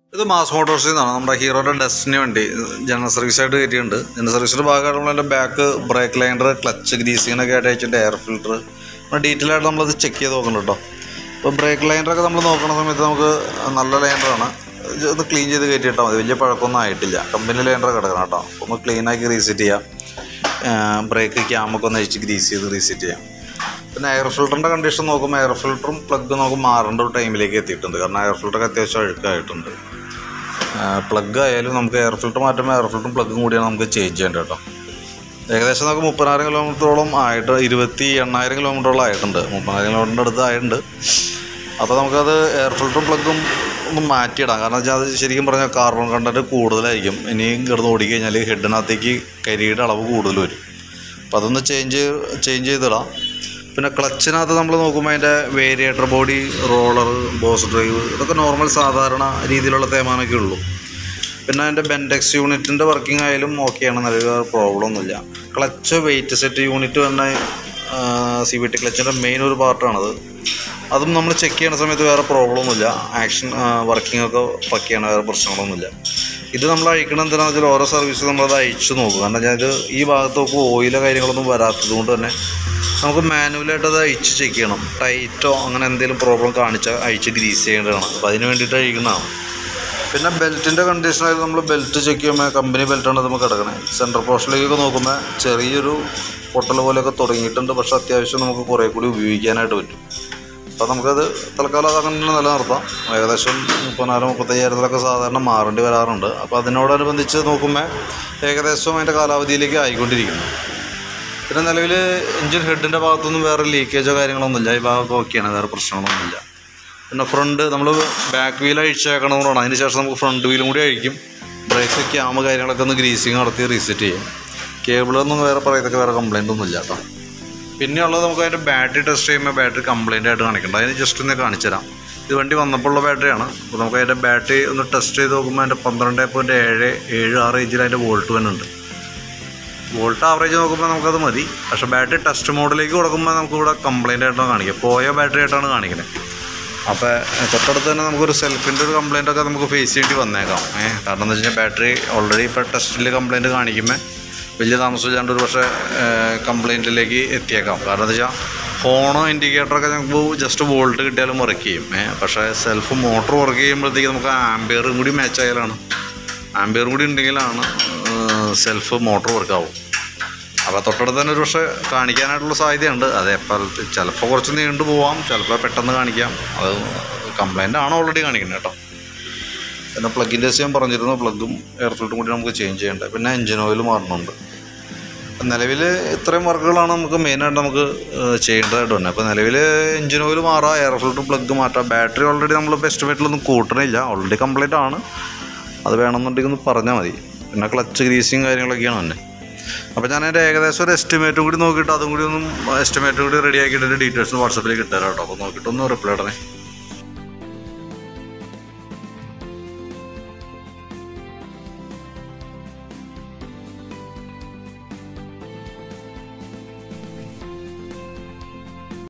ഇത് മാസ് മോട്ടോഴ്സിൽ നിന്നാണ് നമ്മുടെ ഹീറോയുടെ ഡെസ്റ്റിന് വേണ്ടി ജനറൽ സർവീസ് ആയിട്ട് കയറ്റിയിട്ടുണ്ട് ജനറൽ സർവീസിൻ്റെ ഭാഗമായിട്ട് നമ്മൾ അതിൻ്റെ ബാക്ക് ബ്രേക്ക് ലൈൻഡർ ക്ലച്ച് ഗ്രീസിങ്ങിനൊക്കെ ആയിട്ട് അയച്ചിട്ട് എയർ ഫിൽറ്റർ നമ്മൾ ഡീറ്റെയിൽ ആയിട്ട് നമ്മളത് ചെക്ക് ചെയ്ത് നോക്കണം കേട്ടോ ഇപ്പോൾ ബ്രേക്ക് ലൈൻഡറൊക്കെ നമ്മൾ നോക്കുന്ന സമയത്ത് നമുക്ക് നല്ല ലൈൻഡറാണ് ഇത് ഒന്ന് ക്ലീൻ ചെയ്ത് കയറ്റിയിട്ടാൽ മതി വലിയ പഴക്കമൊന്നും ആയിട്ടില്ല കമ്പനി ലൈൻഡർ കിടക്കണം കേട്ടോ ഒന്ന് ക്ലീനാക്കി റീസെറ്റ് ചെയ്യാം ബ്രേക്ക് ക്യാമൊക്കെ ഒന്ന് അഴിച്ച് ഗ്രീസ് ചെയ്ത് റീസെറ്റ് ചെയ്യാം പിന്നെ എയർ ഫിൽറ്ററിൻ്റെ കണ്ടീഷൻ നോക്കുമ്പോൾ എയർ ഫിൽറ്ററും പ്ലഗ് നമുക്ക് മാറേണ്ട ഒരു ടൈമിലേക്ക് എത്തിയിട്ടുണ്ട് കാരണം എയർ ഫിൽറ്ററൊക്കെ അത്യാവശ്യം അഴുക്കായിട്ടുണ്ട് പ്ലഗ് ആയാലും നമുക്ക് എയർ ഫിൽറ്റർ മാറ്റുമ്പോൾ എയർ ഫിൽറ്ററും പ്ലഗും കൂടിയാണ് നമുക്ക് ചേഞ്ച് ചെയ്യേണ്ടത് കേട്ടോ ഏകദേശം നമുക്ക് മുപ്പതിനായിരം കിലോമീറ്ററോളം ആയിട്ട് ഇരുപത്തി എണ്ണായിരം കിലോമീറ്ററോളം ആയിട്ടുണ്ട് മുപ്പതിനായിരം കിലോമീറ്ററിൻ്റെ അടുത്ത് ആയിട്ടുണ്ട് അപ്പോൾ നമുക്കത് എയർ ഫിൽറ്ററും പ്ലഗും ഒന്ന് മാറ്റിയിടാം കാരണം വെച്ചാൽ അത് ശരിക്കും പറഞ്ഞാൽ കാർബൺ കണ്ടൻറ്റ് കൂടുതലായിരിക്കും ഇനിയും കിടന്ന് ഓടിക്കഴിഞ്ഞാൽ ഹെഡിനകത്തേക്ക് കരിയുടെ അളവ് കൂടുതൽ വരും അപ്പോൾ അതൊന്ന് ചേഞ്ച് ചേഞ്ച് ചെയ്തിടാം പിന്നെ ക്ലച്ചിനകത്ത് നമ്മൾ നോക്കുമ്പോൾ അതിൻ്റെ variator body roller boss drive ഇതൊക്കെ നോർമൽ സാധാരണ രീതിയിലുള്ള തേമാനൊക്കെ ഉള്ളൂ പിന്നെ അതിൻ്റെ ബെൻഡെക്സ് യൂണിറ്റിൻ്റെ വർക്കിംഗ് ആയാലും ഓക്കെയാണ് നല്ല പ്രോബ്ലം ഒന്നുമില്ല ക്ലച്ച് വെയിറ്റ് സെറ്റ് യൂണിറ്റ് തന്നെ സി ബി ടി ക്ലച്ചിൻ്റെ മെയിൻ ഒരു പാർട്ടാണത് അതും നമ്മൾ ചെക്ക് ചെയ്യുന്ന സമയത്ത് വേറെ പ്രോബ്ലം ഒന്നുമില്ല ആക്ഷൻ വർക്കിംഗ് ഒക്കെ പക്കയാണ് വേറെ പ്രശ്നങ്ങളൊന്നുമില്ല ഇത് നമ്മൾ അഴിക്കണം എന്തിനാണെന്ന് വെച്ചാൽ ഓരോ സർവീസ് നമ്മളത് അഴിച്ചു നോക്കും കാരണം ഞാൻ ഇത് ഈ ഭാഗത്തൊക്കെ ഓയിലോ കാര്യങ്ങളൊന്നും വരാത്തത് കൊണ്ട് തന്നെ നമുക്ക് മാനുവലായിട്ട് അത് അഴിച്ച് ചെക്ക് ചെയ്യണം ടൈറ്റോ അങ്ങനെ എന്തെങ്കിലും പ്രോബ്ലം കാണിച്ചാൽ അഴിച്ച് ഗ്രീസ് ചെയ്യേണ്ടതാണ് അപ്പോൾ അതിന് വേണ്ടിയിട്ട് അഴിക്കുന്നതാണ് പിന്നെ ബെൽറ്റിൻ്റെ കണ്ടീഷനായിട്ട് നമ്മൾ ബെൽറ്റ് ചെക്ക് ചെയ്യുമ്പോൾ കമ്പനി ബെൽറ്റാണ് നമുക്ക് കിടക്കണേ സെൻട്രൽ പോർഷനിലേക്കൊക്കെ നോക്കുമ്പോൾ ചെറിയൊരു പൊട്ടൽ പോലെയൊക്കെ തുടങ്ങിയിട്ടുണ്ട് പക്ഷേ അത്യാവശ്യം നമുക്ക് കുറേ കൂടി ഉപയോഗിക്കാനായിട്ട് പറ്റും അപ്പോൾ നമുക്കത് തൽക്കാലം അത് അങ്ങനെ നിലനിർത്താം ഏകദേശം മുപ്പതിനായിരം മുപ്പത്തയ്യായിരത്തിലൊക്കെ സാധാരണ മാറേണ്ടി വരാറുണ്ട് അപ്പോൾ അതിനോടനുബന്ധിച്ച് നോക്കുമ്പോൾ ഏകദേശം അതിൻ്റെ കാലാവധിയിലേക്ക് ആയിക്കൊണ്ടിരിക്കുന്നു പിന്നെ നിലവിൽ എഞ്ചിൻ ഹെഡിൻ്റെ ഭാഗത്തൊന്നും വേറെ ലീക്കേജോ കാര്യങ്ങളൊന്നുമില്ല ഈ ഭാഗമൊക്കെ ഓക്കെയാണ് വേറെ പ്രശ്നങ്ങളൊന്നുമില്ല പിന്നെ ഫ്രണ്ട് നമ്മൾ ബാക്ക് വീൽ അഴിച്ചേക്കണമെന്നാണ് അതിന് ശേഷം നമുക്ക് ഫ്രണ്ട് വീലും കൂടി അഴിക്കും ബ്രേക്ക് ക്യാമ് കാര്യങ്ങളൊക്കെ ഒന്ന് ഗ്രീസിങ് നടത്തി റീസെറ്റ് ചെയ്യും കേബിളൊന്നും വേറെ പറയത്തൊക്കെ വേറെ കംപ്ലൈൻ്റ് ഒന്നും ഇല്ല കേട്ടോ പിന്നെ ഉള്ളത് നമുക്ക് അതിൻ്റെ ബാറ്ററി ടെസ്റ്റ് ചെയ്യുമ്പോൾ ബാറ്ററി കംപ്ലൈൻ്റ് ആയിട്ട് കാണിക്കണ്ട അതിന് ജസ്റ്റ് ഒന്ന് കാണിച്ചു തരാം ഇത് വണ്ടി വന്നപ്പോൾ ഉള്ള ബാറ്ററിയാണ് അപ്പോൾ നമുക്ക് അതിൻ്റെ ബാറ്ററി ഒന്ന് ടെസ്റ്റ് ചെയ്ത് നോക്കുമ്പോൾ അതിൻ്റെ പന്ത്രണ്ട് പോയിൻറ്റ് ഏഴ് ഏഴ് ആറ് ഇഞ്ചിൽ അതിൻ്റെ വോൾട്ട് വരുന്നുണ്ട് വോൾട്ട് ആവറേജ് നോക്കുമ്പോൾ നമുക്കത് മതി പക്ഷേ ബാറ്ററി ടെസ്റ്റ് മോഡിലേക്ക് കൊടുക്കുമ്പോൾ നമുക്ക് ഇവിടെ കംപ്ലൈൻ്റ് ആയിട്ടാണ് കാണിക്കുക പോയ ബാറ്ററി ആയിട്ടാണ് കാണിക്കുന്നത് അപ്പോൾ തൊട്ടടുത്ത് തന്നെ നമുക്കൊരു സെൽഫിൻ്റെ ഒരു കംപ്ലൈൻ്റ് ഒക്കെ നമുക്ക് ഫേസ് ചെയ്യേണ്ടി വന്നേക്കാം ഏഹ് കാരണം എന്താ വെച്ച് കഴിഞ്ഞാൽ ബാറ്ററി ഓൾറെഡി ഇപ്പോൾ ടെസ്റ്റിൽ കംപ്ലൈൻറ്റ് കാണിക്കുമ്പോൾ വലിയ താമസമില്ലാണ്ട് ഒരു പക്ഷേ കംപ്ലൈൻറ്റിലേക്ക് എത്തിയേക്കാം കാരണം എന്താ വെച്ചാൽ ഹോണോ ഇൻഡിക്കേറ്ററൊക്കെ നമുക്ക് ജസ്റ്റ് വോൾട്ട് കിട്ടിയാലും വർക്ക് ചെയ്യും ഏഹ് പക്ഷേ സെൽഫ് മോട്ടർ വർക്ക് ചെയ്യുമ്പോഴത്തേക്ക് നമുക്ക് ആംബിയറും കൂടി മാച്ച് ആയാലാണ് ആംബിയറും കൂടി ഉണ്ടെങ്കിലാണ് സെൽഫ് മോട്ടർ വർക്കാവും അപ്പോൾ തൊട്ടടുത്ത് തന്നെ ഒരു പക്ഷേ കാണിക്കാനായിട്ടുള്ള സാധ്യതയുണ്ട് അത് എപ്പോൾ ചിലപ്പോൾ കുറച്ച് നീണ്ടു പോവാം ചിലപ്പോൾ പെട്ടെന്ന് കാണിക്കാം അത് കംപ്ലൈൻ്റ് ആണ് ഓൾറെഡി കാണിക്കുന്നത് കേട്ടോ പിന്നെ പ്ലഗിൻ്റെ ഞാൻ പറഞ്ഞിരുന്നു പ്ലഗും എയർ ഫിൽറ്ററും കൂടി നമുക്ക് ചേഞ്ച് ചെയ്യേണ്ടത് പിന്നെ എഞ്ചിൻ ഓയിൽ മാറണുണ്ട് നിലവിൽ ഇത്രയും വർക്കുകളാണ് നമുക്ക് മെയിനായിട്ട് നമുക്ക് ഏഹ്, ചെയ്യേണ്ടതായിട്ട് തന്നെ അപ്പോൾ നിലവിൽ എഞ്ചിൻ ഓയിൽ മാറാം എയർ ഫിൽറ്റർ പ്ലഗ് മാറ്റാം ബാറ്ററി ഓൾറെഡി നമ്മളിപ്പോൾ എസ്റ്റിമേറ്റിലൊന്നും കൂട്ടണില്ല ഓൾറെഡി കംപ്ലീറ്റ് ആണ് അത് വേണമെന്നുണ്ടെങ്കിൽ ഒന്ന് പറഞ്ഞാൽ മതി പിന്നെ ക്ലച്ച് ഗ്രീസിങ് കാര്യങ്ങളൊക്കെയാണ് തന്നെ അപ്പോൾ ഞാൻ അതിൻ്റെ ഏകദേശം ഒരു എസ്റ്റിമേറ്റും കൂടി നോക്കിയിട്ട് അതും കൂടി ഒന്നും എസ്റ്റിമേറ്റും കൂടി റെഡി ആക്കിയിട്ട് ഡീറ്റെയിൽസ് വാട്സപ്പിലേക്ക് ഇട്ടുതരാം കേട്ടോ അപ്പോൾ നോക്കിയിട്ടൊന്ന് റിപ്ലൈ ഇടണേ